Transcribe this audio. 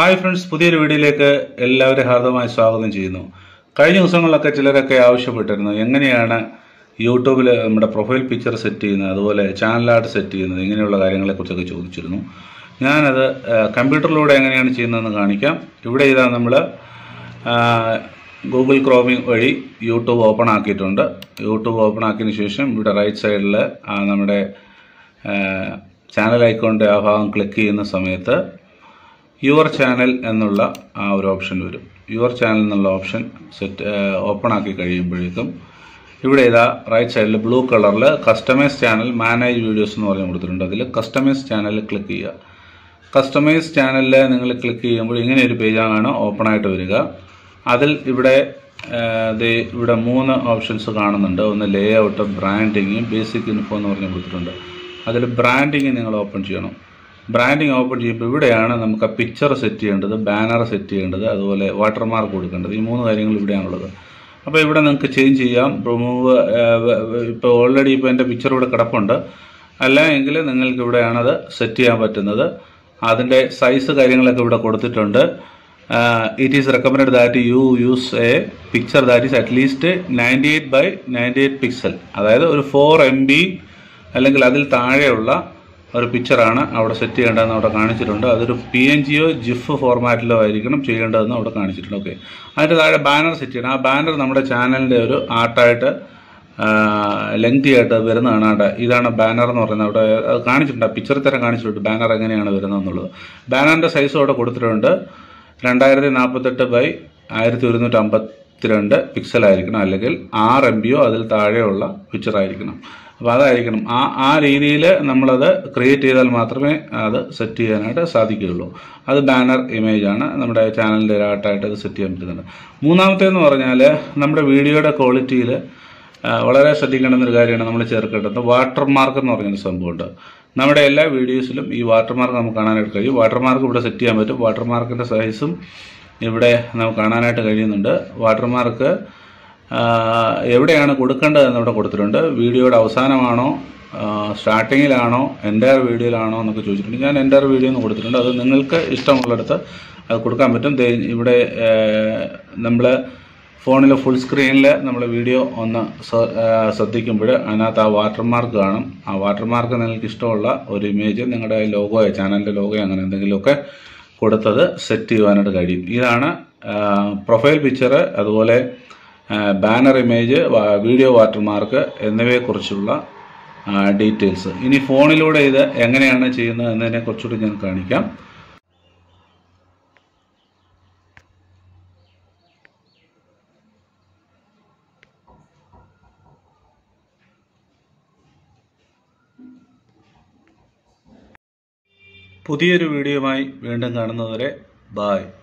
hi friends പുതിയൊരു വീഡിയോയിലേക്ക് എല്ലാവരും ഹാർദമായി സ്വാഗതം ചെയ്യുന്നു കഴിഞ്ഞ ദിവസങ്ങളിലൊക്കെ ചിലരൊക്കെ ആവശ്യപ്പെട്ടിരുന്നു എങ്ങനെയാണ് യൂട്യൂബിൽ നമ്മുടെ പ്രൊഫൈൽ പിക്ചർ സെറ്റ് ചെയ്യുന്നത് അതുപോലെ ചാനൽ ആർട്ട് സെറ്റ് ചെയ്യുന്നത് ഇങ്ങനെയുള്ള കാര്യങ്ങളെക്കുറിച്ചൊക്കെ ചോദിച്ചിരുന്നു ഞാനത് ആ, കമ്പ്യൂട്ടറിലൂടെ എങ്ങനെയാണ് ചെയ്യുന്നതെന്ന് കാണിക്കാം ഇവിടെ ഇതാ നമ്മൾ ഗൂഗിൾ ക്രോമിംഗ് വഴി യൂട്യൂബ് ഓപ്പൺ ആക്കിയിട്ടുണ്ട് യൂട്യൂബ് ഓപ്പൺ ആക്കിയതിന് ശേഷം ഇവിടെ റൈറ്റ് സൈഡിൽ നമ്മുടെ ചാനൽ ഐക്കോണിൻ്റെ ആ ഭാഗം ക്ലിക്ക് ചെയ്യുന്ന സമയത്ത് യുവർ ചാനൽ എന്നുള്ള ആ ഒരു ഓപ്ഷൻ വരും യുവർ ചാനൽ എന്നുള്ള ഓപ്ഷൻ സെറ്റ് ഓപ്പൺ ആക്കി കഴിയുമ്പോഴേക്കും ഇവിടെ ഇതാ റൈറ്റ് സൈഡിൽ ബ്ലൂ കളറിൽ കസ്റ്റമൈസ് ചാനൽ മാനേജ് വീഡിയോസ് എന്ന് പറഞ്ഞ് കൊടുത്തിട്ടുണ്ട് അതിൽ കസ്റ്റമൈസ് ചാനൽ ക്ലിക്ക് ചെയ്യുക കസ്റ്റമൈസ് ചാനലിൽ നിങ്ങൾ ക്ലിക്ക് ചെയ്യുമ്പോൾ ഇങ്ങനെ ഒരു പേജാണ് ഓപ്പൺ ആയിട്ട് വരിക അതിൽ ഇവിടെ ആ, ദേ ഇവിടെ മൂന്ന് ഓപ്ഷൻസ് കാണുന്നുണ്ട് ഒന്ന് layout branding basic info എന്ന് പറഞ്ഞ് കൊടുത്തിട്ടുണ്ട് അതിൽ ബ്രാൻഡിങ് നിങ്ങൾ ഓപ്പൺ ചെയ്യണം ബ്രാൻഡിങ് ഓപ്പൺ ചെയ്യുമ്പോൾ ഇവിടെയാണ് നമുക്ക് ആ പിക്ചർ സെറ്റ് ചെയ്യേണ്ടത് ബാനർ സെറ്റ് ചെയ്യേണ്ടത് അതുപോലെ വാട്ടർമാർക്ക് കൊടുക്കേണ്ടത് ഈ മൂന്ന് കാര്യങ്ങൾ ഇവിടെയാണുള്ളത് അപ്പോൾ ഇവിടെ നിങ്ങൾക്ക് ചേഞ്ച് ചെയ്യാം റിമൂവ് ഇപ്പോൾ ഓൾറെഡി ഇപ്പോൾ എൻ്റെ പിക്ചർ ഇവിടെ കിടപ്പുണ്ട് അല്ല എങ്കിൽ നിങ്ങൾക്ക് ഇവിടെയാണത് സെറ്റ് ചെയ്യാൻ പറ്റുന്നത് അതിൻ്റെ സൈസ് കാര്യങ്ങളൊക്കെ ഇവിടെ കൊടുത്തിട്ടുണ്ട് it is recommend that you use a picture that is at least ninety eight by ninety eight pixel അതായത് ഒരു ഫോർ എം ബി അല്ലെങ്കിൽ അതിൽ താഴെയുള്ള ഒരു പിക്ചറാണ് അവിടെ സെറ്റ് ചെയ്യേണ്ടതെന്ന് അവിടെ കാണിച്ചിട്ടുണ്ട് അതൊരു പി എൻ ജിയോ ജിഫ് ഫോർമാറ്റിലോ ആയിരിക്കണം ചെയ്യേണ്ടതെന്ന് അവിടെ കാണിച്ചിട്ടുണ്ട് ഓക്കെ അതിൻ്റെ താഴെ ബാനർ സെറ്റ് ചെയ്യണം ആ ബാനർ നമ്മുടെ ചാനലിൻ്റെ ഒരു ആർട്ടായിട്ട് ലെങ്തി ആയിട്ട് വരുന്നതാണ് അവിടെ ഇതാണ് ബാനർ എന്ന് പറയുന്നത് അവിടെ അത് കാണിച്ചിട്ടുണ്ട് പിക്ചറിൽ തരം കാണിച്ചിട്ടുണ്ട് ബാനർ എങ്ങനെയാണ് വരുന്നത് എന്നുള്ളത് ബാനറിൻ്റെ സൈസും അവിടെ കൊടുത്തിട്ടുണ്ട് രണ്ടായിരത്തി നാൽപ്പത്തെട്ട് ബൈ ആയിരത്തി ഒരുന്നൂറ്റി അമ്പത്തിരണ്ട് പിക്സൽ ആയിരിക്കണം അല്ലെങ്കിൽ ആറ് എം ബിയോ അതിൽ താഴെയുള്ള പിക്ചർ ആയിരിക്കണം അപ്പോൾ അതായിരിക്കണം ആ ആ രീതിയിൽ നമ്മളത് ക്രിയേറ്റ് ചെയ്താൽ മാത്രമേ അത് സെറ്റ് ചെയ്യാനായിട്ട് സാധിക്കുകയുള്ളൂ അത് ബാനർ ഇമേജ് ആണ് നമ്മുടെ ചാനലിൻ്റെ ഒരാട്ടായിട്ട് അത് സെറ്റ് ചെയ്യാൻ പറ്റുന്നുണ്ട് മൂന്നാമത്തേന്ന് പറഞ്ഞാൽ നമ്മുടെ വീഡിയോയുടെ ക്വാളിറ്റിയിൽ വളരെ ശ്രദ്ധിക്കേണ്ടുന്ന ഒരു കാര്യമാണ് നമ്മൾ ചേർക്കേണ്ടത് വാട്ടർ മാർക്ക് എന്ന് പറഞ്ഞൊരു സംഭവമുണ്ട് നമ്മുടെ എല്ലാ വീഡിയോസിലും ഈ വാട്ടർ മാർക്ക് നമുക്ക് കാണാനായിട്ട് കഴിയും വാട്ടർ മാർക്ക് ഇവിടെ സെറ്റ് ചെയ്യാൻ പറ്റും വാട്ടർ മാർക്കിൻ്റെ സൈസും ഇവിടെ നമുക്ക് കാണാനായിട്ട് കഴിയുന്നുണ്ട് വാട്ടർ മാർക്ക് എവിടെയാണ് കൊടുക്കേണ്ടതെന്ന് ഇവിടെ കൊടുത്തിട്ടുണ്ട് വീഡിയോയുടെ അവസാനമാണോ സ്റ്റാർട്ടിങ്ങിലാണോ എൻ്റയർ വീഡിയോയിലാണോ എന്നൊക്കെ ചോദിച്ചിട്ടുണ്ട് ഞാൻ എൻ്റയർ വീഡിയോ എന്ന് കൊടുത്തിട്ടുണ്ട് അത് നിങ്ങൾക്ക് ഇഷ്ടമുള്ളിടത്ത് അത് കൊടുക്കാൻ പറ്റും ദേ ഇവിടെ നമ്മൾ ഫോണിൽ ഫുൾ സ്ക്രീനിൽ നമ്മൾ വീഡിയോ ഒന്ന് ശ്ര- ആ, ശ്രദ്ധിക്കുമ്പോൾ അതിനകത്ത് ആ വാട്ടർമാർക്ക് കാണും ആ വാട്ടർമാർക്ക് നിങ്ങൾക്ക് ഇഷ്ടമുള്ള ഒരു ഇമേജ് നിങ്ങളുടെ ലോഗോയോ ചാനലിൻ്റെ ലോഗോയോ അങ്ങനെ എന്തെങ്കിലുമൊക്കെ കൊടുത്തത് സെറ്റ് ചെയ്യുവാനായിട്ട് കഴിയും ഇതാണ് പ്രൊഫൈൽ പിക്ചർ അതുപോലെ ബാനർ ഇമേജ് വീഡിയോ വാട്ടർമാർക്ക് എന്നിവയെക്കുറിച്ചുള്ള ഡീറ്റെയിൽസ് ഇനി ഫോണിലൂടെ ഇത് എങ്ങനെയാണ് ചെയ്യുന്നത് എന്നതിനെ കുറിച്ചുകൂടി ഞാൻ കാണിക്കാം പുതിയൊരു വീഡിയോയുമായി വീണ്ടും കാണുന്നതുവരെ ബായ്